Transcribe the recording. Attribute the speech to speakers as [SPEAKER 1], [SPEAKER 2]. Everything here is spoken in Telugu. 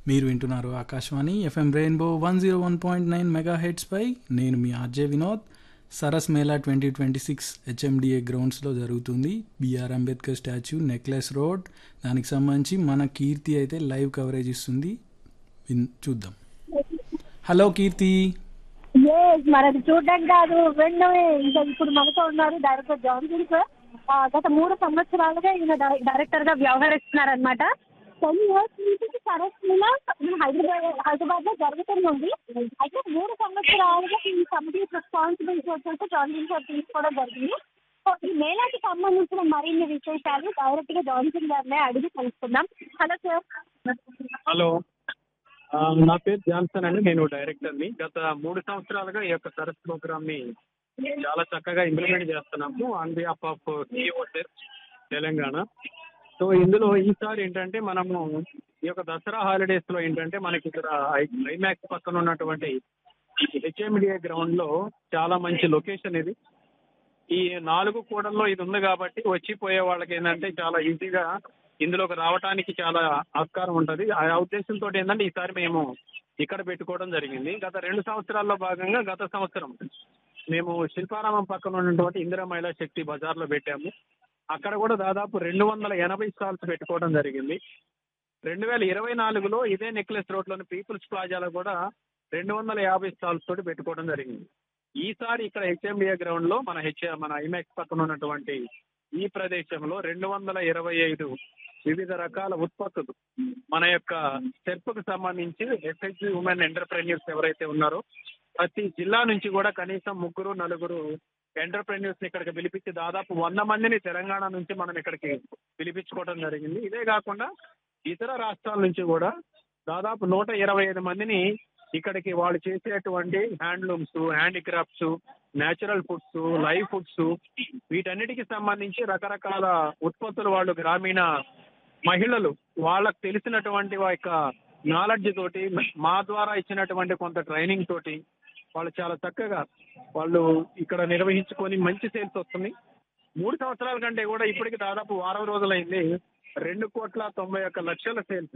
[SPEAKER 1] మీరు వింటున్నారు ఆకాశవాణి FM rainbow one zero one point nine mega హెడ్స్పై నేను మీ RJ Vinod Saras Mela twenty twenty six HMDA గ్రౌండ్స్లో జరుగుతుంది BR Ambedkar statue necklace road దానికి సంబంధించి మన కీర్తి అయితే లైవ్ కవరేజ్ ఇస్తుంది విన్- చూద్దాం హలో కీర్తి
[SPEAKER 2] ఎస్ మనది చూడడం కాదు వినడమే ఇంకా ఇప్పుడు మనతో ఉన్నారు డైరెక్టర్ జాన్సన్ సార్ ఆ, గత మూడు సంవత్సరాలుగా ఈయన డై- డైరెక్టర్ గా వ్యవహరిస్తున్నారనమాట టెన్ ఇయర్స్ నుంచి సరస్ మీద హైదరాబాద్ హైదరాబాద్ లో జరుగుతుంది అయితే మూడు సంవత్సరాలుగా ఈ కమిటీ రెస్పాన్సిబిలిటీ వచ్చేసి జాన్సన్ సార్ తీసుకోవడం జరిగింది సో ఈ మేళాకి సంబంధించిన మరిన్ని విశేషాలు డైరెక్ట్ గా జాన్సన్ గారినే అడిగి తెలుసుకుందాం హలో సార్
[SPEAKER 3] హలో ఆ, నా పేరు జాన్సన్ అండి నేను డైరెక్టర్ని గత మూడు సంవత్సరాలుగా ఈ యొక్క సరస్ ప్రోగ్రామ్ ని చాలా చక్కగా ఇంప్లిమెంట్ చేస్తున్నాము ఆన్ బిహాఫ్ ఆఫ్ సిఓసెస్ తెలంగాణ సో ఇందులో ఈసారి ఏంటంటే మనము ఈ యొక్క దసరా హాలిడేస్ లో ఏంటంటే మనకి ఇక్కడ ఐ- ఐమాక్స్ పక్కన ఉన్నటువంటి హెచ్ఎండిఏ గ్రౌండ్ లో చాలా మంచి లొకేషన్ ఇది ఈ నాలుగు కూడల్లో ఇది ఉంది కాబట్టి వచ్చిపోయే వాళ్ళకి ఏంటంటే చాలా ఈజీగా ఇందులోకి రావడానికి చాలా ఆస్కారం ఉంటది ఆ ఉద్దేశంతో ఏంటంటే ఈసారి మేము ఇక్కడ పెట్టుకోవడం జరిగింది గత రెండు సంవత్సరాల్లో భాగంగా గత సంవత్సరం మేము శిల్పారామం పక్కన ఉన్నటువంటి ఇందిరా మహిళా శక్తి బజార్లో పెట్టాము అక్కడ కూడా దాదాపు రెండు వందల ఎనభై స్టాల్స్ పెట్టుకోవడం జరిగింది రెండు వేల ఇరవై నాలుగులో ఇదే నెక్లెస్ రోడ్లోని పీపుల్స్ ప్లాజాలో కూడా రెండు వందల యాభై స్టాల్స్ తోటి పెట్టుకోవడం జరిగింది ఈసారి ఇక్కడ హెచ్ఎండిఏ గ్రౌండ్ లో మన హెచ్ మన ఐమాక్స్ పక్కన ఉన్నటువంటి ఈ ప్రదేశంలో రెండు వందల ఇరవై ఐదు వివిధ రకాల ఉత్పత్తులు మన యొక్క సెర్ప్కు సంబంధించి ఎస్హెచ్జి ఉమెన్ ఎంటర్ప్రెన్యూర్స్ ఎవరైతే ఉన్నారో ప్రతి జిల్లా నుంచి కూడా కనీసం ముగ్గురు నలుగురు ఎంటర్ప్రెన్యూర్స్ ఇక్కడికి పిలిపించి దాదాపు వంద మందిని తెలంగాణ నుంచి మనం ఇక్కడికి పిలిపించుకోవడం జరిగింది ఇదే కాకుండా ఇతర రాష్ట్రాల నుంచి కూడా దాదాపు నూట ఇరవై ఐదు మందిని ఇక్కడికి వాళ్ళు చేసేటువంటి handlooms handicrafts natural foods live foods వీటన్నిటికి సంబంధించి రకరకాల ఉత్పత్తులు వాళ్ళు గ్రామీణ మహిళలు వాళ్ళకు తెలిసినటువంటి వా యొక్క నాలెడ్జ్ తోటి మా ద్వారా ఇచ్చినటువంటి కొంత ట్రైనింగ్ తోటి వాళ్ళు చాలా చక్కగా వాళ్ళు ఇక్కడ నిర్వహించుకొని మంచి సేల్స్ వస్తుంది మూడు సంవత్సరాల కంటే కూడా ఇప్పటికి దాదాపు వారం రోజులైంది రెండు కోట్ల తొంభై ఒక్క లక్షల సేల్స్